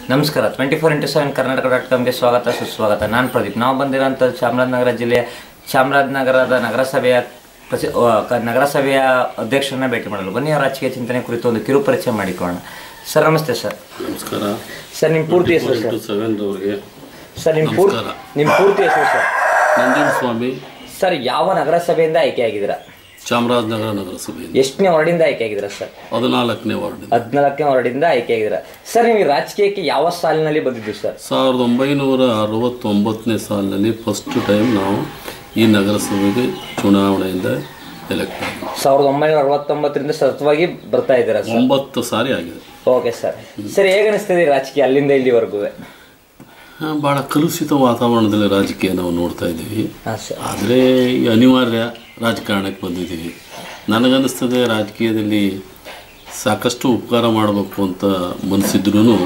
ನಮಸ್ಕಾರ twenty four into seven Karnataka dot ಕಾಮ್ಗೆ ಸ್ವಾಗತ ಸುಸ್ವಾಗತ ನಾನು ಪ್ರದೀಪ್ ನಾವು ಬಂದಿರೋಂಥ ಚಾಮರಾಜನಗರ ಜಿಲ್ಲೆಯ ಚಾಮರಾಜನಗರದ ನಗರಸಭೆಯ ಪ್ರಸಿ ಆ, ಕ- ನಗರಸಭೆಯ ಅಧ್ಯಕ್ಷರನ್ನ ಭೇಟಿ ಮಾಡಲು ಬನ್ನಿ ಅವರ ರಾಜಕೀಯ ಚಿಂತನೆ ಕುರಿತು ಒಂದು ಕಿರು ಪರಿಚಯ ಮಾಡಿಕೊಳ್ಳೋಣ ಸರ್ ನಮಸ್ತೆ ಸರ್ ನಮಸ್ಕಾರ ಸರ್ ನಿಮ್ಮ ಪೂರ್ತಿ ಹೆಸರು ಸರ್ ಟು ಸೆವೆನ್ ಅವರಿಗೆ ಸರ್ ನಿಮ್ಮ ಪೂರ್ತಿ ನಮಸ್ಕಾರ. ನಿಮ್ಮ ಪೂರ್ತಿ ಹೆಸರು ಸರ್ ನಂಜನ ಸ್ವಾಮಿ ಸರ್ ಯಾವ ನಗರಸಭೆಯಿಂದ ಆಯ್ಕೆ ಆಗಿದ್ದೀರಾ ಚಾಮರಾಜನಗರ ನಗರಸಭೆಯಿಂದ ಎಷ್ಟನೇ ವಾರ್ಡಿಂದ ಆಯ್ಕೆ ಆಗಿದ್ದೀರಾ ಸರ್ ಹದಿನಾಲ್ಕನೇ ವಾರ್ಡ್ ಹದಿನಾಲ್ಕನೇ ವಾರ್ಡಿಂದ ಆಯ್ಕೆ ಆಗಿದ್ದೀರಾ ಸರ್ ನೀವು ಈ ರಾಜಕೀಯಕ್ಕೆ ಯಾವ ಸಾಲಿನಲ್ಲಿ ಬಂದಿದ್ದು ಸರ್ ಸಾವಿರದ ಒಂಬೈನೂರ ಅರವತ್ತೊಂಬತ್ತನೇ ಸಾಲಿನಲ್ಲಿ ಫಸ್ಟ್ ಟೈಮ್ ನಾವು ಈ ನಗರಸಭೆಗೆ ಚುನಾವಣೆಯಿಂದ ಎಲೆಕ್ಟ್ ಆದ್ವಿ ಸಾವಿರದ ಒಂಬೈನೂರ ಅರವತ್ತೊಂಬತ್ತರಿಂದ ಸತತವಾಗಿ ಬರ್ತಾ ಇದ್ದೀರಾ ಸರ್ ಒಂಬತ್ತು ಸಾರಿ ಆಗಿದೆ ಓಕೆ ಸರ್ ಸರ್ ಹೇಗೆ ಅನಿಸ್ತದೆ ಈ ರಾಜಕೀಯ ಅಲ್ಲಿಂದ ಇಲ್ಲಿವರೆಗೂ ಆ, ಭಾಳ ಕಲುಷಿತ ವಾತಾವರಣದಲ್ಲಿ ರಾಜಕೀಯ ನಾವು ನೋಡ್ತಾ ಇದ್ದೀವಿ ಹಾಂ ಸರ್ ಆದರೆ ಈ ಅನಿವಾರ್ಯ ರಾಜಕಾರಣಕ್ಕೆ ಬಂದಿದ್ದೀವಿ ನನಗನ್ನಿಸ್ತದೆ ರಾಜಕೀಯದಲ್ಲಿ ಸಾಕಷ್ಟು ಉಪಕಾರ ಮಾಡಬೇಕು ಅಂತ ಮನಸ್ಸಿದ್ರೂ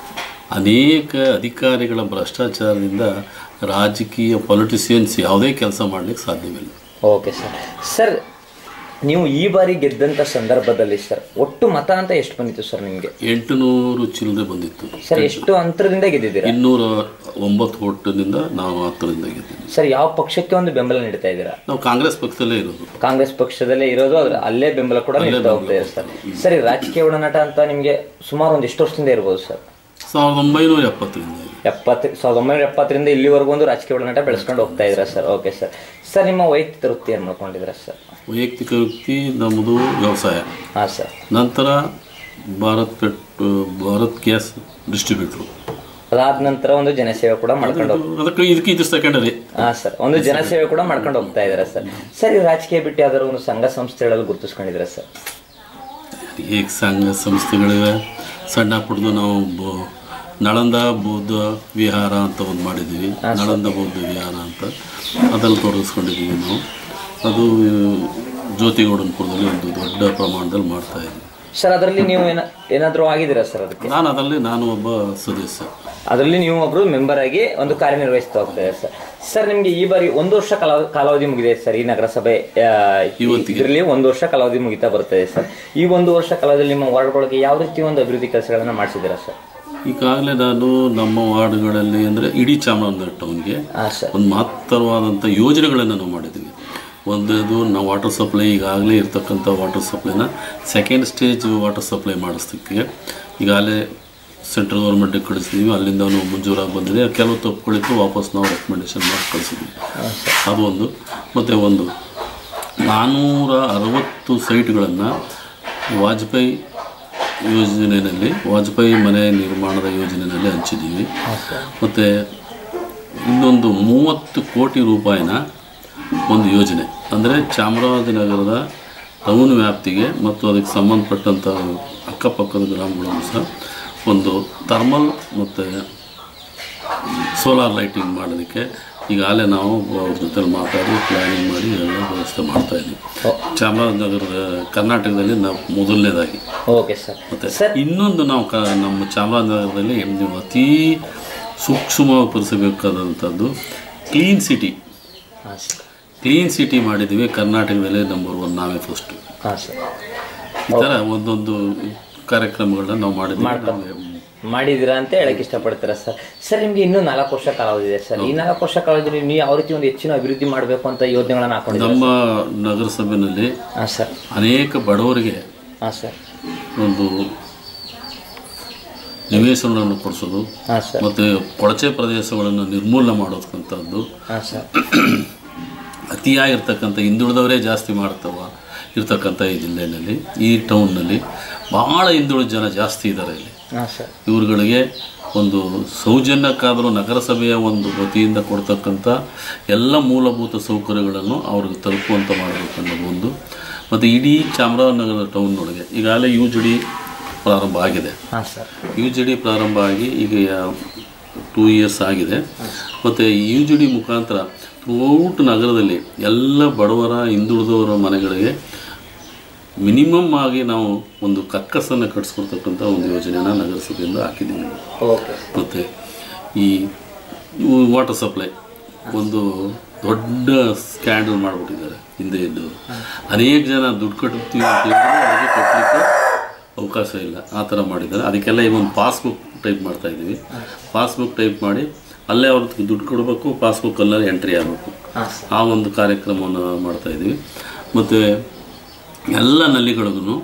ಅನೇಕ ಅಧಿಕಾರಿಗಳ ಭ್ರಷ್ಟಾಚಾರದಿಂದ ರಾಜಕೀಯ ಪೊಲಿಟಿಷಿಯನ್ಸ್ ಯಾವುದೇ ಕೆಲಸ ಮಾಡಲಿಕ್ಕೆ ಸಾಧ್ಯವಿಲ್ಲ ಓಕೆ ಸರ್ ಸರ್ ನೀವು ಈ ಬಾರಿ ಗೆದ್ದಂಥ ಸಂದರ್ಭದಲ್ಲಿ ಸರ್ ಒಟ್ಟು ಮತ ಅಂತ ಎಷ್ಟು ಬಂದಿತ್ತು ಸರ್ ನಿಮಗೆ ಎಂಟುನೂರು ಚಿಲ್ಲರೆ ಬಂದಿತ್ತು ಸರ್ ಎಷ್ಟು ಅಂತರದಿಂದ ಗೆದ್ದಿದ್ದೀರಾ ಇನ್ನೂರ ಒಂಬತ್ತು ಓಟದಿಂದ ನಾವು ಹತ್ತರಿಂದ ಗೆದ್ದಿದ್ವಿ ಸರ್ ಯಾವ ಪಕ್ಷಕ್ಕೆ ಒಂದು ಬೆಂಬಲ ನೀಡ್ತಾ ಇದ್ದೀರಾ ನಾವು ಕಾಂಗ್ರೆಸ್ ಪಕ್ಷದಲ್ಲೇ ಇರೋದು ಕಾಂಗ್ರೆಸ್ ಪಕ್ಷದಲ್ಲೇ ಇರೋದು ಅದ್ರ ಅಲ್ಲೇ ಬೆಂಬಲ ಕೂಡ ನೀಡ್ತಾ ಹೋಗ್ತಾ ಇದೆ ಸರ್ ಸರ್ ಈ ರಾಜಕೀಯ ಒಡನಾಟ ಅಂತ ನಿಮಗೆ ಸುಮಾರು ಒಂದು ಎಷ್ಟು ವರ್ಷದಿಂದ ಇರ್ಬೋದು ಸರ್ ಸಾವಿರದ ಒಂಬೈನೂರ ಎಪ್ಪತ್ತರಿಂದ ಎಪ್ಪತ್ತು ಸಾವಿರದ ಒಂಬೈನೂರ ಎಪ್ಪತ್ತರಿಂದ ಇಲ್ಲಿವರೆಗೂ ಒಂದು ರಾಜಕೀಯ ಒಡನಾಟ ಬೆಳೆಸ್ಕೊಂಡು ಹೋಗ್ತಾ ಇದ್ದೀರಾ ಸರ್ ಓಕೆ ಸರ್ ಸರ್ ನಿಮ್ಮ ವೈಯಕ್ತಿಕ ವೃತ್ತಿಯನ್ನು ಮಾಡ್ಕೊಂಡಿದ್ದೀರಾ ಸರ್ ವೈಯಕ್ತಿಕ ವೃತ್ತಿ ನಮ್ಮದು ವ್ಯವಸಾಯ ಹಾಂ ಸರ್ ನಂತರ ಭಾರತ್ ಪೆಟ್ ಭಾರತ್ ಗ್ಯಾಸ್ ಡಿಸ್ಟ್ರಿಬ್ಯೂಟ್ರು ಅದಾದ ನಂತರ ಒಂದು ಜನಸೇವೆ ಕೂಡ ಮಾಡ್ಕೊಂಡು ಹೋಗ್- ಅದಕ್ಕೆ ಇದಕ್ಕೆ ಇದು ಸೆಕೆಂಡರಿ ಹಾ ಸರ್ ಒಂದು ಜನಸೇವೆ ಕೂಡ ಮಾಡ್ಕೊಂಡು ಹೋಗ್ತಾ ಇದ್ದೀರಾ ಸರ್ ಸರ್ ಈ ರಾಜಕೀಯ ಬಿಟ್ಟು ಯಾವ್ದಾದ್ರು ಒಂದು ಸಂಘ ಸಂಸ್ಥೆಗಳಲ್ಲಿ ಗುರುತಿಸ್ಕೊಂಡಿದ್ದೀರಾ ಸರ್ ಹೇಗೆ ಸಂಘ ಸಂಸ್ಥೆಗಳಿವೆ ಸಣ್ಣ ಪುಟ್ಟದು ನಾವು ಬ- ನಳಂದ ಬೌದ್ಧ ವಿಹಾರ ಅಂತ ಒಂದು ಮಾಡಿದ್ದೀವಿ ನಳಂದ ಬೌದ್ಧ ವಿಹಾರ ಅಂತ ಅದ್ರಲ್ಲಿ ತೊಡಗಿಸ್ಕೊಂಡಿದ್ದೀವಿ ನಾವು ಅದು ಜ್ಯೋತಿಗೌಡನಪುರದಲ್ಲಿ ಒಂದು ದೊಡ್ಡ ಪ್ರಮಾಣದಲ್ಲಿ ಮಾಡ್ತಾ ಇದ್ದೀವಿ ಸರ್ ಅದರಲ್ಲಿ ನೀವು ಏನ ಏನಾದರೂ ಆಗಿದ್ದೀರಾ ಸರ್ ಅದಕ್ಕೆ ನಾನು ಅದರಲ್ಲಿ ನಾನು ಒಬ್ಬ ಸದಸ್ಯ ಅದರಲ್ಲಿ ನೀವು ಒಬ್ರು ಮೆಂಬರ್ ಆಗಿ ಒಂದು ಕಾರ್ಯನಿರ್ವಹಿಸ್ತಾ ಹೋಗ್ತಾ ಇದ್ದಾರೆ ಸರ್ ಸರ್ ನಿಮ್ಗೆ ಈ ಬಾರಿ ಒಂದು ವರ್ಷ ಕಾಲ ಕಾಲಾವಧಿ ಮುಗಿದೆ ಸರ್ ಈ ನಗರಸಭೆ ಆ, ಇವತ್ತಿಗೆ. ಇದರಲ್ಲಿ ಒಂದು ವರ್ಷ ಕಾಲಾವಧಿ ಮುಗಿತಾ ಬರ್ತದೆ ಸರ್ ಈ ಒಂದು ವರ್ಷ ಕಾಲದಲ್ಲಿ ನಿಮ್ಮ ವಾರ್ಡ್ಗಳಿಗೆ ಯಾವ ರೀತಿ ಒಂದು ಅಭಿವೃದ್ಧಿ ಕೆಲಸಗಳನ್ನ ಮಾಡಿಸಿದ್ದೀರಾ ಸರ್ ಈಗಾಗಲೇ ನಾನು ನಮ್ಮ ವಾರ್ಡ್ಗಳಲ್ಲಿ ಅಂದರೆ ಇಡೀ ಚಾಮರಾಜನಗರ ಟೌನ್ಗೆ ಹಾಂ ಸರ್ ಒಂದು ಮಹತ್ತರವಾದಂಥ ಯೋಜನೆಗಳನ್ನು ನಾವು ಮಾಡಿದ್ದೀವಿ ಒಂದನೇದು ನಾವು ವಾಟರ್ ಸಪ್ಲೈ ಈಗಾಗಲೇ ಇರ್ತಕ್ಕಂಥ ವಾಟರ್ ಸಪ್ಲೈನ ಸೆಕೆಂಡ್ ಸ್ಟೇಜ್ ವಾಟರ್ ಸಪ್ಲೈ ಮಾಡಿಸೋದಕ್ಕೆ ಈಗಾಗಲೇ ಸೆಂಟ್ರಲ್ ಗೌರ್ಮೆಂಟಿಗೆ ಕಳಿಸಿದ್ದೀವಿ ಅಲ್ಲಿಂದ ನಾವು ಮಂಜೂರಾಗಿ ಬಂದಿದೆ ಕೆಲವು ತಪ್ಪುಗಳಿತ್ತು ವಾಪಸ್ ನಾವು ರೆಕಮೆಂಡೇಶನ್ ಮಾಡಿ ಕಳಿಸಿದ್ವಿ ಅದು ಒಂದು ಮತ್ತು ಒಂದು ನಾನ್ನೂರ ಅರವತ್ತು ಸೈಟ್ಗಳನ್ನು ವಾಜಪೇಯಿ ಯೋಜನೆಯಲ್ಲಿ ವಾಜಪೇಯಿ ಮನೆ ನಿರ್ಮಾಣದ ಯೋಜನೆಯಲ್ಲಿ ಹಂಚಿದ್ದೀವಿ ಮತ್ತು ಇನ್ನೊಂದು ಮೂವತ್ತು ಕೋಟಿ ರೂಪಾಯಿನ ಒಂದು ಯೋಜನೆ ಅಂದರೆ ಚಾಮರಾಜನಗರದ ಟೌನ್ ವ್ಯಾಪ್ತಿಗೆ ಮತ್ತು ಅದಕ್ಕೆ ಸಂಬಂಧಪಟ್ಟಂಥ ಅಕ್ಕಪಕ್ಕದ ಗ್ರಾಮಗಳನ್ನು ಸಹ ಒಂದು ಥರ್ಮಲ್ ಮತ್ತು ಸೋಲಾರ್ ಲೈಟಿಂಗ್ ಮಾಡೋದಕ್ಕೆ ಈಗಾಗಲೇ ನಾವು ಅವ್ರ ಜೊತೆ ಮಾತಾಡಿ ಪ್ಲ್ಯಾನಿಂಗ್ ಮಾಡಿ ಎಲ್ಲ ವ್ಯವಸ್ಥೆ ಮಾಡ್ತಾ ಇದ್ದೀವಿ ಚಾಮರಾಜನಗರದ ಕರ್ನಾಟಕದಲ್ಲಿ ನಾವು ಮೊದಲನೇದಾಗಿ ಓಕೆ ಸರ್ ಮತ್ತು ಸರ್ ಇನ್ನೊಂದು ನಾವು ಕ ನಮ್ಮ ಚಾಮರಾಜನಗರದಲ್ಲಿ ನೀವು ಅತೀ ಸೂಕ್ಷ್ಮವಾಗಿ ಪರಿಸಬೇಕಾದಂಥದ್ದು ಕ್ಲೀನ್ ಸಿಟಿ ಹಾಂ ಸರ್ ಕ್ಲೀನ್ ಸಿಟಿ ಮಾಡಿದ್ದೀವಿ ಕರ್ನಾಟಕದಲ್ಲಿ ನಂಬರ್ ಒನ್ ನಾವೇ ಫಸ್ಟು ಹಾಂ ಸರ್ ಈ ಥರ ಒಂದೊಂದು ಕಾರ್ಯಕ್ರಮಗಳನ್ನ ನಾವು ಮಾಡಿದ್ದೀವಿ ನಮಗೆ ಮಾಡಿದ್ದೀರಾ ಅಂತ ಹೇಳಕ್ ಇಷ್ಟಪಡ್ತೀರಾ ಸರ್ ಸರ್ ನಿಮ್ಗೆ ಇನ್ನೂ ನಾಲ್ಕು ವರ್ಷ ಕಾಲಾವಧಿ ಇದೆ ಸರ್ ಈ ನಾಲ್ಕು ವರ್ಷ ಕಾಲಾವಧಿಯಲ್ಲಿ ನೀವು ಯಾವ ರೀತಿ ಒಂದು ಹೆಚ್ಚಿನ ಅಭಿವೃದ್ಧಿ ಮಾಡಬೇಕು ಅಂತ ಯೋಜನೆಗಳನ್ನ ಹಾಕೊಂಡಿದ್ದೀರಾ ನಮ್ಮ ನಗರಸಭೆಯಲ್ಲಿ ಹಾಂ ಸರ್ ಅನೇಕ ಬಡವರಿಗೆ ಹಾಂ ಸರ್ ಒಂದು ನಿವೇಶನಗಳನ್ನು ಕೊಡಿಸೋದು ಹಾಂ ಸರ್ ಮತ್ತು ಕೊಳಚೆ ಪ್ರದೇಶಗಳನ್ನು ನಿರ್ಮೂಲನೆ ಮಾಡೋದಕ್ಕಂಥದ್ದು ಹಾಂ ಸರ್ ಅತಿಯಾಗಿರ್ತಕ್ಕಂಥ ಹಿಂದುಳಿದವರೇ ಜಾಸ್ತಿ ಮಾಡ್ತವ ಇರ್ತಕ್ಕಂಥ ಈ ಜಿಲ್ಲೆಯಲ್ಲಿ ಈ ಟೌನ್ನಲ್ಲಿ ಭಾಳ ಹಿಂದುಳಿದ ಜನ ಜಾಸ್ತಿ ಇದ್ದಾರೆ ಇಲ್ಲಿ ಹಾಂ ಸರ್ ಇವ್ರುಗಳಿಗೆ ಒಂದು ಸೌಜನ್ಯಕ್ಕಾದರೂ ನಗರಸಭೆಯ ಒಂದು ವತಿಯಿಂದ ಕೊಡ್ತಕ್ಕಂಥ ಎಲ್ಲ ಮೂಲಭೂತ ಸೌಕರ್ಯಗಳನ್ನು ಅವ್ರಿಗೆ ತಲುಪುವಂಥ ಮಾಡಬೇಕು ಅನ್ನೋದು ಒಂದು ಮತ್ತು ಇಡೀ ಚಾಮರಾಜನಗರ ಟೌನ್ನೊಳಗೆ ಈಗಾಗಲೇ ಯು ಜಿ ಡಿ ಪ್ರಾರಂಭ ಆಗಿದೆ ಹಾಂ ಸರ್ ಯು ಜಿ ಡಿ ಪ್ರಾರಂಭ ಆಗಿ ಈಗ ಟೂ ಇಯರ್ಸ್ ಆಗಿದೆ ಮತ್ತು ಯು ಜಿ ಡಿ ಮುಖಾಂತರ ಥ್ರೂಔಟ್ ನಗರದಲ್ಲಿ ಎಲ್ಲ ಬಡವರ ಹಿಂದುಳಿದವರ ಮನೆಗಳಿಗೆ ಮಿನಿಮಮ್ ಆಗಿ ನಾವು ಒಂದು ಕಕ್ಕಸನ್ನು ಕಟ್ಸ್ಕೊಡ್ತಕ್ಕಂಥ ಒಂದು ಯೋಜನೆನ ನಗರಸಭೆಯಿಂದ ಹಾಕಿದ್ದೀವಿ ಓಕೆ ಮತ್ತು ಈ ವಾಟರ್ ಸಪ್ಲೈ ಒಂದು ದೊಡ್ಡ ಸ್ಕ್ಯಾಂಡಲ್ ಮಾಡಿಬಿಟ್ಟಿದ್ದಾರೆ ಹಿಂದೆ ಇದ್ದು ಅನೇಕ ಜನ ದುಡ್ಡು ಕಟ್ತೀವಿ ಅಂತ ಹೇಳಿದ್ರು ಅವ್ರಿಗೆ ಕಟ್ಟಲಿಕ್ಕೆ ಅವಕಾಶ ಇಲ್ಲ ಆ ಥರ ಮಾಡಿದ್ದಾರೆ ಅದಕ್ಕೆಲ್ಲ ಈ ಒಂದು ಪಾಸ್ಬುಕ್ ಟೈಪ್ ಮಾಡ್ತಾ ಇದ್ದೀವಿ ಪಾಸ್ಬುಕ್ ಟೈಪ್ ಮಾಡಿ ಅಲ್ಲೇ ಅವ್ರಿಗೆ ದುಡ್ಡು ಕೊಡಬೇಕು ಪಾಸ್ಬುಕ್ಕಲ್ಲೇ ಎಂಟ್ರಿ ಆಗಬೇಕು ಹಾಂ ಸರ್ ಆ ಒಂದು ಕಾರ್ಯಕ್ರಮವನ್ನು ಮಾಡ್ತಾ ಇದ್ದೀವಿ ಮತ್ತು ಎಲ್ಲ ನಲ್ಲಿಗಳಿಗೂ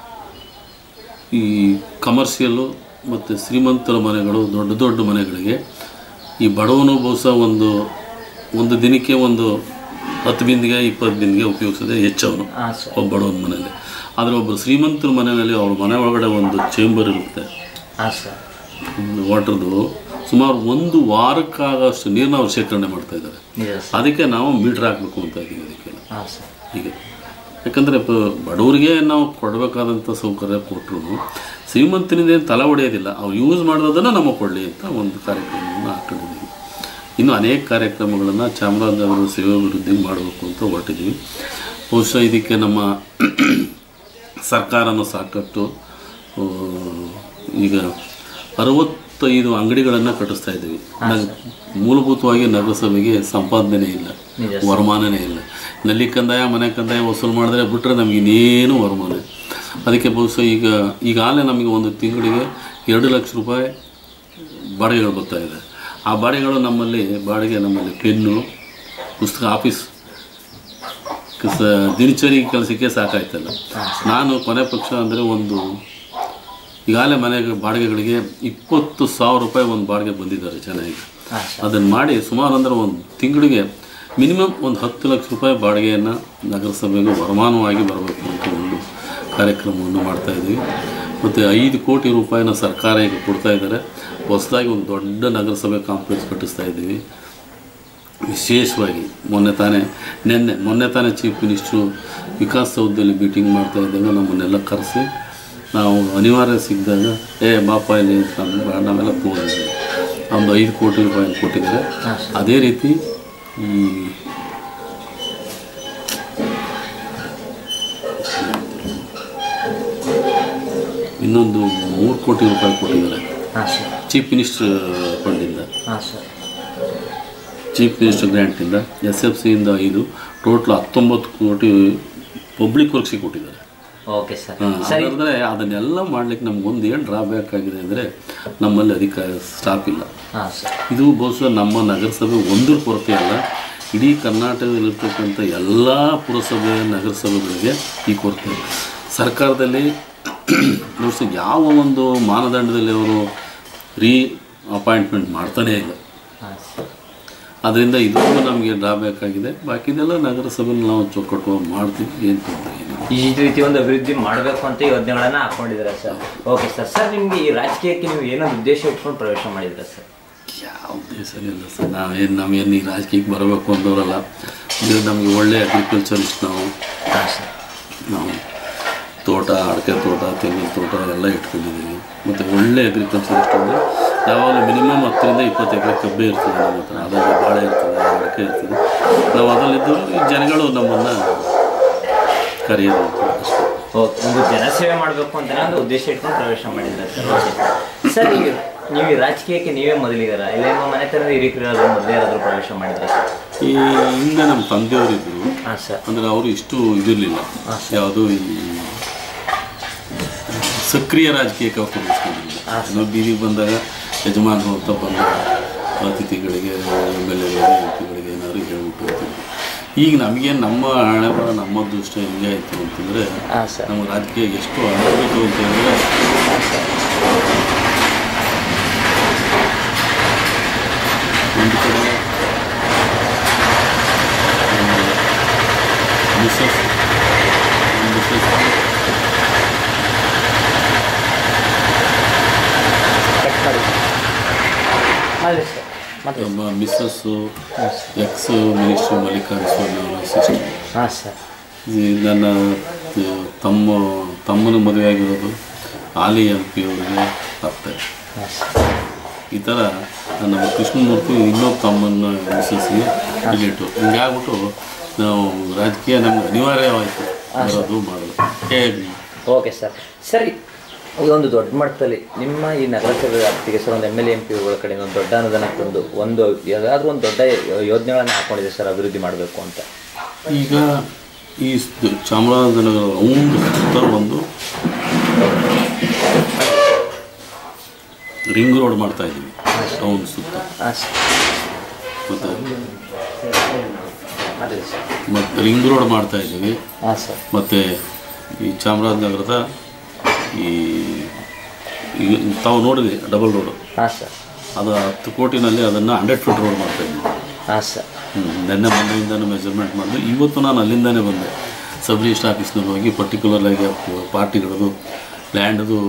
ಈ ಕಮರ್ಷಿಯಲ್ಲು ಮತ್ತು ಶ್ರೀಮಂತರ ಮನೆಗಳು ದೊಡ್ಡ ದೊಡ್ಡ ಮನೆಗಳಿಗೆ ಈ ಬಡವನು ಬಹುಶಃ ಒಂದು ಒಂದು ದಿನಕ್ಕೆ ಒಂದು ಹತ್ತು ಬಿಂದಿಗೆ ಇಪ್ಪತ್ತು ಬಿಂದಿಗೆ ಉಪಯೋಗಿಸೋದೇ ಹೆಚ್ಚವನು ಹಾಂ ಸರ್ ಒಬ್ಬ ಬಡವನ ಮನೆಯಲ್ಲಿ ಆದರೆ ಒಬ್ಬರು ಶ್ರೀಮಂತರ ಮನೆಯಲ್ಲಿ ಅವ್ರ ಮನೆ ಒಳಗಡೆ ಒಂದು ಚೇಂಬರ್ ಇರುತ್ತೆ ಹಾಂ ಸರ್ ವಾಟರ್ದು ಸುಮಾರು ಒಂದು ವಾರಕ್ಕಾಗಷ್ಟು ನೀರನ್ನ ಅವ್ರು ಶೇಖರಣೆ ಮಾಡ್ತಾ ಇದ್ದಾರೆ ನಿಜ ಸರ್ ಅದಕ್ಕೆ ನಾವು ಮೀಟ್ರ್ ಹಾಕಬೇಕು ಅಂತ ಇದ್ದೀವಿ ಅದಕ್ಕೆಲ್ಲ ಹಾಂ ಸರ್ ಹೀಗೆ ಯಾಕಂದರೆ ಬಡವರಿಗೆ ನಾವು ಕೊಡಬೇಕಾದಂಥ ಸೌಕರ್ಯ ಕೊಟ್ಟರು ಶ್ರೀಮಂತನಿಂದ ಏನು ತಲೆ ಹೊಡೆಯೋದಿಲ್ಲ ಅವ್ರು ಯೂಸ್ ಮಾಡೋದನ್ನು ನಮಗೆ ಕೊಡಲಿ ಅಂತ ಒಂದು ಕಾರ್ಯಕ್ರಮವನ್ನು ಹಾಕೊಂಡಿದ್ದೀವಿ ಇನ್ನು ಅನೇಕ ಕಾರ್ಯಕ್ರಮಗಳನ್ನು ಚಾಮರಾಜನಗರ ಸೇವಾಭಿವೃದ್ಧಿ ಮಾಡಬೇಕು ಅಂತ ಹೊರಟಿದ್ದೀವಿ ಬಹುಶಃ ಇದಕ್ಕೆ ನಮ್ಮ ಸರ್ಕಾರನೂ ಸಾಕಷ್ಟು ಆ, ಈಗ ಅರವತ್ತೈದು ಅಂಗಡಿಗಳನ್ನು ಕಟ್ಟಿಸ್ತಾ ಇದ್ದೀವಿ ನಗ್- ಮೂಲಭೂತವಾಗಿ ನಗರಸಭೆಗೆ ಸಂಪಾದನೆ ಇಲ್ಲ ನಿಜ ವರಮಾನನೇ ಇಲ್ಲ ನಲ್ಲಿ ಕಂದಾಯ ಮನೆ ಕಂದಾಯ ವಸೂಲು ಮಾಡಿದ್ರೆ ಬಿಟ್ಟರೆ ನಮಗೆ ಇನ್ನೇನು ವರಮಾನ ಇಲ್ಲ. ಅದಕ್ಕೆ ಬಹುಶಃ ಈಗ ಈಗಾಗಲೇ ನಮಗೆ ಒಂದು ತಿಂಗಳಿಗೆ ಎರಡು ಲಕ್ಷ ರೂಪಾಯಿ ಬಾಡಿಗೆಗಳು ಬರ್ತಾ ಇದೆ ಆ ಬಾಡಿಗೆಗಳು ನಮ್ಮಲ್ಲಿ ಬಾಡಿಗೆ ನಮ್ಮಲ್ಲಿ ಪೆನ್ನು ಪುಸ್ತಕ ಆಫೀಸ್ ಕಸ ದಿನಚರಿ ಕೆಲಸಕ್ಕೆ ಸಾಕಾಯ್ತಲ್ಲ ನಾನು ಕೊನೆ ಪಕ್ಷ ಅಂದರೆ ಒಂದು ಈಗಾಗಲೇ ಮನೆಗೆ ಬಾಡಿಗೆಗಳಿಗೆ ಇಪ್ಪತ್ತು ಸಾವಿರ ರೂಪಾಯಿ ಒಂದು ಬಾಡಿಗೆ ಬಂದಿದ್ದಾರೆ ಚೆನ್ನಾಗಿ ಹಾಂ ಸರ್ ಅದನ್ನು ಮಾಡಿ ಸುಮಾರು ಅಂದರೆ ಒಂದು ತಿಂಗಳಿಗೆ ಮಿನಿಮಮ್ ಒಂದು ಹತ್ತು ಲಕ್ಷ ರೂಪಾಯಿ ಬಾಡಿಗೆಯನ್ನು ನಗರಸಭೆಗೆ ವರಮಾನವಾಗಿ ಬರಬೇಕು ಅಂತ ಒಂದು ಕಾರ್ಯಕ್ರಮವನ್ನು ಮಾಡ್ತಾ ಇದ್ದೀವಿ ಮತ್ತು ಐದು ಕೋಟಿ ರೂಪಾಯಿನ ಸರ್ಕಾರ ಈಗ ಕೊಡ್ತಾ ಇದ್ದಾರೆ ಹೊಸದಾಗಿ ಒಂದು ದೊಡ್ಡ ನಗರಸಭೆ ಕಾಂಪ್ಲೆಕ್ಸ್ ಕಟ್ಟಿಸ್ತಾ ಇದ್ದೀವಿ ವಿಶೇಷವಾಗಿ ಮೊನ್ನೆ ತಾನೇ ನಿನ್ನೆ ಮೊನ್ನೆ ತಾನೇ ಚೀಫ್ ಮಿನಿಸ್ಟ್ರು ವಿಕಾಸಸೌಧದಲ್ಲಿ ಮೀಟಿಂಗ್ ಮಾಡ್ತಾ ಇದ್ದಾಗ ನಮ್ಮನ್ನೆಲ್ಲ ಕರೆಸಿ ನಾವು ಅನಿವಾರ್ಯ ಸಿಕ್ಕಿದಾಗ ಏ ಬಾಪ ಇಲ್ಲಿ ಅಂತ ಅಂದು ನಾವೆಲ್ಲ ಕೂಡಿದ್ವಿ ಒಂದು ಐದು ಕೋಟಿ ರೂಪಾಯಿ ಕೊಟ್ಟಿದ್ದಾರೆ ಅದೇ ರೀತಿ ಈ ಇನ್ನೊಂದು ಮೂರು ಕೋಟಿ ರೂಪಾಯಿ ಕೊಟ್ಟಿದ್ದಾರೆ ಹಾಂ ಸರ್ ಚೀಫ್ ಮಿನಿಸ್ಟರ್ ಫಂಡಿಂದ ಹಾಂ ಸರ್ ಚೀಫ್ ಮಿನಿಸ್ಟರ್ ಗ್ರ್ಯಾಂಟಿಂದ ಎಸ್ ಎಫ್ ಸಿಯಿಂದ ಐದು ಟೋಟಲ್ ಹತ್ತೊಂಬತ್ತು ಕೋಟಿ ಪಬ್ಲಿಕ್ ವರ್ಕ್ಸಿಗೆ ಕೊಟ್ಟಿದ್ದಾರೆ ಓಕೆ ಸರ್ ಹಾ, ಹಾಗಾದ್ರೆ ಅದನ್ನೆಲ್ಲ ಮಾಡ್ಲಿಕ್ಕೆ ನಮ್ಗೊಂದು ಏನು ಡ್ರಾಬ್ಯಾಕ್ ಆಗಿದೆ ಅಂದರೆ ನಮ್ಮಲ್ಲಿ ಅಧಿಕ ಸ್ಟಾಫ್ ಇಲ್ಲ ಹಾಂ ಸರ್ ಇದು ಬಹುಶಃ ನಮ್ಮ ನಗರಸಭೆ ಒಂದ್ರ ಕೊರತೆ ಅಲ್ಲ ಇಡೀ ಕರ್ನಾಟಕದಲ್ಲಿರ್ತಕ್ಕಂಥ ಎಲ್ಲ ಪುರಸಭೆ ನಗರಸಭೆಗಳಿಗೆ ಈ ಕೊರತೆ ಇದೆ. ಸರ್ಕಾರದಲ್ಲಿ ಬಹುಶಃ ಯಾವ ಒಂದು ಮಾನದಂಡದಲ್ಲಿ ಅವರು ರೀ ಅಪಾಯಿಂಟ್ಮೆಂಟ್ ಮಾಡ್ತಾನೇ ಇಲ್ಲ ಹಾಂ ಸರ್ ಅದರಿಂದ ಇದು ನಮಗೆ ಡ್ರಾಬ್ಯಾಕ್ ಆಗಿದೆ ಬಾಕಿದೆಲ್ಲ ನಗರಸಭೆಯಲ್ಲಿ ನಾವು ಚೌಕಟ್ಟು ಮಾಡ್ತೀವಿ ಏನು ತೊಂದರೆ ಏನಿಲ್ಲ ಈ ರೀತಿ ಒಂದು ಅಭಿವೃದ್ಧಿ ಮಾಡಬೇಕು ಅಂತ ಯೋಜನೆಗಳನ್ನ ಹಾಕೊಂಡಿದ್ದೀರಾ ಸರ್ ಓಕೆ ಸರ್ ಸರ್ ನಿಮಗೆ ಈ ರಾಜಕೀಯಕ್ಕೆ ನೀವು ಏನೋ ಉದ್ದೇಶ ಇಟ್ಕೊಂಡು ಪ್ರವೇಶ ಮಾಡಿದ್ದೀರಾ ಸರ್ ಯಾವ ಉದ್ದೇಶ ಇಲ್ಲ ಸರ್ ನಾವೇನು ನಾವೇನು ಈ ರಾಜಕೀಯಕ್ಕೆ ಬರಬೇಕು ಅಂದವರಲ್ಲ ಇದು ನಮಗೆ ಒಳ್ಳೆ ಅಗ್ರಿಕಲ್ಚರಿಸ್ಟ್ ನಾವು ಹಾಂ ಸರ್ ನಾವು ತೋಟ ಅಡಿಕೆ ತೋಟ ತೆಂಗಿನ ತೋಟ ಎಲ್ಲ ಇಟ್ಕೊಂಡಿದ್ದೀವಿ ಮತ್ತು ಒಳ್ಳೆ ಅಗ್ರಿಕಲ್ಚರಿಸ್ಟ್ ಅಂದರೆ ಯಾವಾಗಲೂ ಮಿನಿಮಮ್ ಹತ್ತರಿಂದ ಇಪ್ಪತ್ತು ಎಕರೆ ಕಬ್ಬೆ ಇರ್ತದೆ ನಮ್ಮ ಹತ್ರ ಅದರಲ್ಲಿ ಬಾಳೆ ಇರ್ತದೆ ಅಡಿಕೆ ಇರ್ತದೆ ನಾವು ಅದರಲ್ಲಿದ್ದರೂ ಈ ಜನಗಳು ನಮ್ಮನ್ನು ಕರೆಯೋದು ಅಷ್ಟೇ ಓಕೆ ಒಂದು ಜನಸೇವೆ ಮಾಡಬೇಕು ಅಂತಲೇ ಒಂದು ಉದ್ದೇಶ ಇಟ್ಕೊಂಡು ಪ್ರವೇಶ ಮಾಡಿದ್ದೀರಾ ಸರ್ ಓಕೆ ಸರ್ ಈಗ ನೀವು ಈ ರಾಜಕೀಯಕ್ಕೆ ನೀವೇ ಮೊದಲಿಗಾರ ಇಲ್ಲ ನಿಮ್ಮ ಮನೆತನದ ಹಿರಿಕರು ಮೊದಲೇ ಯಾರಾದರೂ ಪ್ರವೇಶ ಮಾಡಿದ್ರ ಸರ್ ಈ ಹಿಂದೆ ನಮ್ಮ ತಂದೆಯವರಿದ್ದರು ಹಾಂ ಸರ್ ಅಂದರೆ ಅವರು ಇಷ್ಟು ಇದಿರಲಿಲ್ಲ ಯಾವುದು ಈ ಸಕ್ರಿಯ ರಾಜಕೀಯಕ್ಕೆ ಅವ್ರು ತೊಡಗಿಸ್ಕೊಂಡಿಲ್ಲ ನಾವು ಬೀದಿಗೆ ಬಂದಾಗ ಯಜಮಾನರು ಅಂತ ಬಂದ ಅತಿಥಿಗಳಿಗೆ ಎಮ್ ಎಲ್ ಎಗಳಿಗೆ ಎಂ ಪಿಗಳಿಗೆ ಏನಾದ್ರು ಹೇಳ್ಬಿಟ್ಟು ಹೋಗ್ತಿದ್ರು ಈಗ ನಮಗೆ ನಮ್ಮ ಹಣೆ ಬರ ನಮ್ಮ ಅದೃಷ್ಟ ಹೆಂಗೆ ಆಯಿತು ಅಂತಂದರೆ ಹಾಂ ಸರ್ ನಮ್ಮ ರಾಜಕೀಯ ಎಷ್ಟು ಅನುಭವಿತು ಅಂತ ಹೇಳಿದ್ರೆ ಒಂದು ಕಡೆ ಮಿಸಸ್ ಮಿಸಸ್ ಕಟ್ ಮಾಡಿ ಮಾಡಿ ಸರ್ ಮತ್ತೆ ನಮ್ಮ missus ex minister Mallikarjuna Swamy ಅವರ ಸಿಸ್ಟರ್ ಹಾಂ ಸರ್ ನನ್ನ ತಮ್ಮ ತಮ್ಮನ ಮದುವೆ ಆಗಿರೋದು ಆಲಿ ಎಂ ಪಿ ಅವರಿಗೆ ಅತ್ತೆ ಹಾಂ ಸರ್ ಈ ಥರ ನಮ್ಮ ಕೃಷ್ಣಮೂರ್ತಿ ಇನ್ನೊಬ್ಬ ತಮ್ಮನ ಮಿಸ್ಸಸ್ಗೆ ರಿಲೇಟು ಹಿಂಗಾಗ್ಬಿಟ್ಟು ನಾವು ರಾಜಕೀಯ ನಮ್ಗೆ ಅನಿವಾರ್ಯವಾಯಿತು ಬರೋದು ಮಾಡೋದು ಹೇಗೆ ಓಕೆ ಸರ್ ಸರಿ ಇದೊಂದು ದೊಡ್ಡ ಮಟ್ಟದಲ್ಲಿ ನಿಮ್ಮ ಈ ನಗರಸಭೆ ವ್ಯಾಪ್ತಿಗೆ ಸರ್ ಒಂದು ಎಮ್ ಎಲ್ ಎಂ ಪಿಗಳ ಕಡೆಯಿಂದ ಒಂದು ದೊಡ್ಡ ಅನುದಾನ ತಂದು ಒಂದು ಯಾವುದಾದ್ರೂ ಒಂದು ದೊಡ್ಡ ಯೋಜನೆಗಳನ್ನು ಹಾಕೊಂಡಿದೆ ಸರ್ ಅಭಿವೃದ್ಧಿ ಮಾಡಬೇಕು ಅಂತ ಈಗ ಈ ಸ್- ಚಾಮರಾಜನಗರ ರೌಂಡ್ ಸುತ್ತ ಒಂದು ರಿಂಗ್ ರೋಡ್ ಮಾಡ್ತಾ ಇದ್ದೀವಿ ಟೌನ್ ಸುತ್ತ ಹಾಂ ಸರ್ ಮತ್ತು ಅದೇ ಸರ್ ಮತ್ತು ರಿಂಗ್ ರೋಡ್ ಮಾಡ್ತಾ ಇದ್ದೀವಿ ಹಾಂ ಸರ್ ಮತ್ತು ಈ ಚಾಮರಾಜನಗರದ ಈ ಈ ತಾವು ನೋಡಿದ್ರಿ ಡಬಲ್ ರೋಡು ಹಾಂ ಸರ್ ಅದು ಹತ್ತು ಕೋಟಿನಲ್ಲಿ ಅದನ್ನು ಹಂಡ್ರೆಡ್ ಫೀಟ್ ರೋಡ್ ಮಾಡ್ತಾ ಇದ್ದೀವಿ ಹಾಂ ಸರ್ ಹ್ಮ್. ನೆನ್ನೆ ಮೊನ್ನೆಯಿಂದನೂ ಮೆಜರ್ಮೆಂಟ್ ಮಾಡಿದೆ ಇವತ್ತು ನಾನು ಅಲ್ಲಿಂದನೇ ಬಂದೆ ಸಬ್ ರಿಜಿಸ್ಟರ್ ಆಫೀಸ್ನಲ್ಲಿ ಹೋಗಿ ಪರ್ಟಿಕ್ಯುಲರ್ ಆಗಿ ಪಾರ್ಟಿಗಳದು ಲ್ಯಾಂಡ್ದು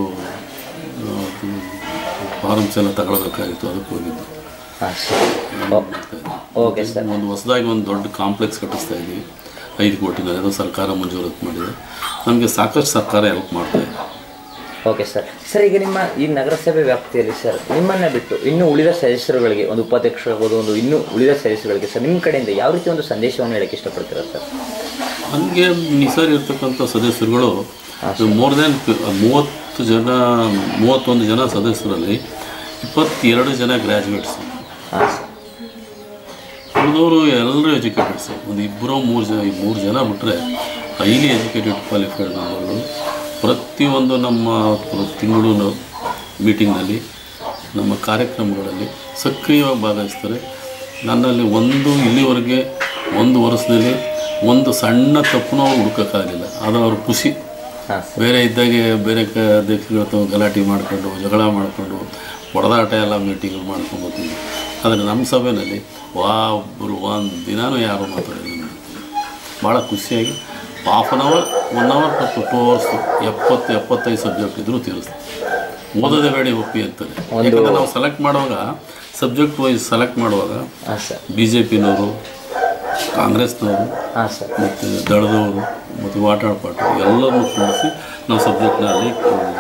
ಫಾರ್ಮ್ಸ್ ಎಲ್ಲ ತಗೊಳ್ಬೇಕಾಗಿತ್ತು ಅದಕ್ಕೆ ಹೋಗಿದ್ದು ಹಾಂ ಸರ್ ಓಕೆ ಸರ್ ಒಂದು ಹೊಸದಾಗಿ ಒಂದು ದೊಡ್ಡ ಕಾಂಪ್ಲೆಕ್ಸ್ ಕಟ್ಟಿಸ್ತಾ ಇದ್ದೀವಿ ಐದು ಕೋಟಿನಲ್ಲಿ ಅದು ಸರ್ಕಾರ ಮಂಜೂರಾತಿ ಮಾಡಿದೆ ನಮಗೆ ಸಾಕಷ್ಟು ಸರ್ಕಾರ ಹೆಲ್ಪ್ ಮಾಡ್ತಾ ಇದೆ ಓಕೆ ಸರ್ ಸರ್ ಈಗ ನಿಮ್ಮ ಈ ನಗರಸಭೆ ವ್ಯಾಪ್ತಿಯಲ್ಲಿ ಸರ್ ನಿಮ್ಮನ್ನ ಬಿಟ್ಟು ಇನ್ನು ಉಳಿದ ಸದಸ್ಯರುಗಳಿಗೆ ಒಂದು ಉಪಾಧ್ಯಕ್ಷರಾಗ್ಬೋದು ಒಂದು ಇನ್ನು ಉಳಿದ ಸದಸ್ಯರುಗಳಿಗೆ ಸರ್ ನಿಮ್ಮ ಕಡೆಯಿಂದ ಯಾವ ರೀತಿ ಒಂದು ಸಂದೇಶವನ್ನು ಹೇಳಕ್ಕೆ ಇಷ್ಟಪಡ್ತೀರಾ ಸರ್ ನನಗೆ ನಿಸರ್ ಇರ್ತಕ್ಕಂಥ ಸದಸ್ಯರುಗಳು ಮೋರ್ ದೆನ್ ಮೂವತ್ತು ಜನ ಮೂವತ್ತೊಂದು ಜನ ಸದಸ್ಯರಲ್ಲಿ ಇಪ್ಪತ್ತೆರಡು ಜನ ಗ್ರ್ಯಾಜುಯೇಟ್ಸ್ ಹಾಂ ಸರ್ ಉಳಿದವರು ಎಲ್ಲರೂ ಎಜುಕೇಟೆಡ್ಸ್ ಒಂದು ಇಬ್ಬರು ಮೂರು ಜನ ಈ ಮೂರು ಜನ ಬಿಟ್ಟರೆ ಹೈಲಿ ಎಜುಕೇಟೆಡ್ ಕ್ವಾಲಿಫೈಡ್ ಮೆಂಬರ್ಗಳು ಪ್ರತಿಯೊಂದು ನಮ್ಮ ತಿಂಗಳು ಮೀಟಿಂಗ್ನಲ್ಲಿ ನಮ್ಮ ಕಾರ್ಯಕ್ರಮಗಳಲ್ಲಿ ಸಕ್ರಿಯವಾಗಿ ಭಾಗವಹಿಸ್ತಾರೆ ನನ್ನಲ್ಲಿ ಒಂದು ಇಲ್ಲಿವರೆಗೆ ಒಂದು ವರ್ಷದಲ್ಲಿ ಒಂದು ಸಣ್ಣ ತಪ್ಪು ಹುಡುಕೋಕ್ಕಾಗಲಿಲ್ಲ ಅದು ಅವ್ರ ಖುಷಿ ಹಾಂ ಸರ್ ಬೇರೆ ಇದ್ದಾಗೆ ಬೇರೆ ಕ ಅಧ್ಯಕ್ಷಗಳ ಹತ್ರ ಗಲಾಟೆ ಮಾಡ್ಕೊಂಡು ಜಗಳ ಮಾಡಿಕೊಂಡು ಹೊಡೆದಾಟ ಎಲ್ಲ ಮೀಟಿಂಗ್ ಮಾಡ್ಕೊಂಡು ಹೋಗ್ತೀವಿ ಆದರೆ ನಮ್ಮ ಸಭೆಯಲ್ಲಿ ವಾ ಒಬ್ಬರು ಒಂದು ದಿನಾನೂ ಯಾರು ಮಾತಾಡಿಲ್ಲ ಭಾಳ ಖುಷಿಯಾಗಿ half an hour one hour ಮತ್ತು ಟೂ ಅವರ್ಸು ಎಪ್ಪತ್ತು ಎಪ್ಪತ್ತೈದು ಸಬ್ಜೆಕ್ಟ್ ಇದ್ದರೂ ತೀರಿಸ್ತೀವಿ ಓದೋದೇ ಬೇಡಿ ಒಪ್ಪಿ ಅಂತಾರೆ ಯಾಕಂದರೆ ನಾವು ಸೆಲೆಕ್ಟ್ ಮಾಡುವಾಗ ಸಬ್ಜೆಕ್ಟ್ ವೈಸ್ ಸೆಲೆಕ್ಟ್ ಮಾಡುವಾಗ ಹಾಂ ಸರ್ ಬಿ ಜೆ ಪಿನವರು ಕಾಂಗ್ರೆಸ್ನವರು ಹಾಂ ಸರ್ ಮತ್ತು ದಳದವರು ಮತ್ತು ವಾಟಾಳ್ ಪಾಟು ಎಲ್ಲರನ್ನು ಕೂಡಿಸಿ ನಾವು ಸಬ್ಜೆಕ್ಟ್ನಲ್ಲಿ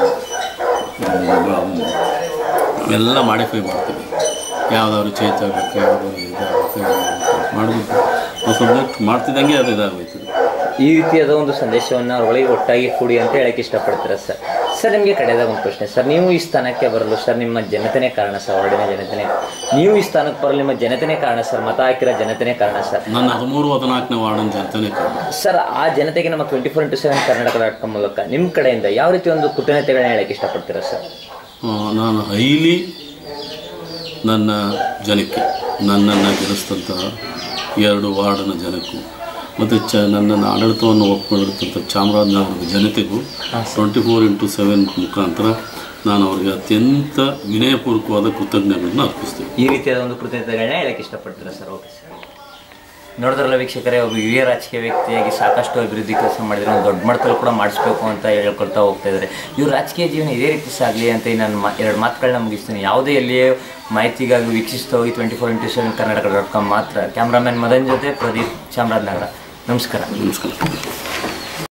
ಎಲ್ಲ ಮಾಡಿಫೈ ಮಾಡ್ತೀವಿ ಯಾವುದಾದ್ರು ಚೇಂಜ್ ಆಗಬೇಕು ಯಾವುದಾದ್ರು ಇದಾಗಬೇಕು ಮಾಡಬೇಕು ನಾವು ಸಬ್ಜೆಕ್ಟ್ ಮಾಡ್ತಿದ್ದಂಗೆ ಅದು ಇದಾಗೋಯ್ತದೆ ಈ ರೀತಿಯಾದ ಒಂದು ಸಂದೇಶವನ್ನು ಅವರೊಳಗೆ ಒಟ್ಟಾಗಿ ಕೂಡಿ ಅಂತ ಹೇಳಕ್ಕೆ ಇಷ್ಟಪಡ್ತೀರಾ ಸರ್ ಸರ್ ನಿಮಗೆ ಕಡೆಯದಾಗ ಒಂದು ಪ್ರಶ್ನೆ ಸರ್ ನೀವು ಈ ಸ್ಥಾನಕ್ಕೆ ಬರಲು ಸರ್ ನಿಮ್ಮ ಜನತೆನೇ ಕಾರಣ ಸರ್ ಹೊರಡಿನ ಜನತೆನೇ ನೀವು ಈ ಸ್ಥಾನಕ್ಕೆ ಬರಲು ನಿಮ್ಮ ಜನತೆನೇ ಕಾರಣ ಸರ್ ಮತ ಹಾಕಿರೋ ಜನತೆನೇ ಕಾರಣ ಸರ್ ನನ್ನ ಹದಿಮೂರು ಹದಿನಾಲ್ಕನೇ ವಾರ್ಡನ್ ಜನತೆನೇ ಕಾರಣ ಸರ್ ಆ ಜನತೆಗೆ ನಮ್ಮ twenty four into seven Karnataka dot com ಮೂಲಕ ನಿಮ್ಮ ಕಡೆಯಿಂದ ಯಾವ ರೀತಿ ಒಂದು ಕೃತಜ್ಞತೆಗಳನ್ನ ಹೇಳಕ್ಕೆ ಇಷ್ಟಪಡ್ತೀರಾ ಸರ್ ಆ, ನಾನು ಹೈಲಿ ನನ್ನ ಜನಕ್ಕೆ ನನ್ನನ್ನು ಗೆಲ್ಲಿಸಿದಂಥ ಎರಡು ವಾರ್ಡ್ನ ಜನಕ್ಕೂ ಮತ್ತು ಚ ನನ್ನನ್ನು ಆಡಳಿತವನ್ನು ಒಪ್ಕೊಂಡಿರ್ತಂಥ ಚಾಮರಾಜನಗರದ ಜನತೆಗೂ ಟ್ವೆಂಟಿ ಫೋರ್ ಇಂಟು ಸೆವೆನ್ ಮುಖಾಂತರ ನಾನು ಅವರಿಗೆ ಅತ್ಯಂತ ವಿನಯಪೂರ್ವಕವಾದ ಕೃತಜ್ಞತೆಗಳನ್ನು ಅರ್ಪಿಸ್ತೀನಿ ಈ ರೀತಿಯಾದ ಒಂದು ಕೃತಜ್ಞತೆಗಳನ್ನ ಹೇಳಕ್ಕೆ ಇಷ್ಟಪಡ್ತೀರಾ ಸರ್ ಓಕೆ ಸರ್ ನೋಡಿದ್ರಲ್ಲ ವೀಕ್ಷಕರೇ ಒಬ್ಬ ಹಿರಿಯ ರಾಜಕೀಯ ವ್ಯಕ್ತಿಯಾಗಿ ಸಾಕಷ್ಟು ಅಭಿವೃದ್ಧಿ ಕೆಲಸ ಮಾಡಿದ್ರೆ ಒಂದು ದೊಡ್ಡ ಮಟ್ಟದಲ್ಲಿ ಕೂಡ ಮಾಡಿಸ್ಬೇಕು ಅಂತ ಹೇಳ್ಕೊಳ್ತಾ ಹೋಗ್ತಾ ಇದ್ದಾರೆ ಇವ್ರ ರಾಜಕೀಯ ಜೀವನ ಇದೇ ರೀತಿ ಸಾಗಲಿ ಅಂತ ನಾನು ಮಾ ಎರಡು ಮಾತುಗಳನ್ನ ಮುಗಿಸ್ತೀನಿ ಯಾವುದೇ ಎಲ್ಲಿಯೇ ಮಾಹಿತಿಗಾಗಿ ವೀಕ್ಷಿಸ್ತಾ ಹೋಗಿ twenty four into seven Karnataka dot com ಮಾತ್ರ ಕ್ಯಾಮ್ರಾಮನ್ ಮದನ್ ಜೊತೆ ಪ್ರದೀಪ್ ಚಾಮರಾಜನಗರ ನಮಸ್ಕಾರ ನಮಸ್ಕಾರ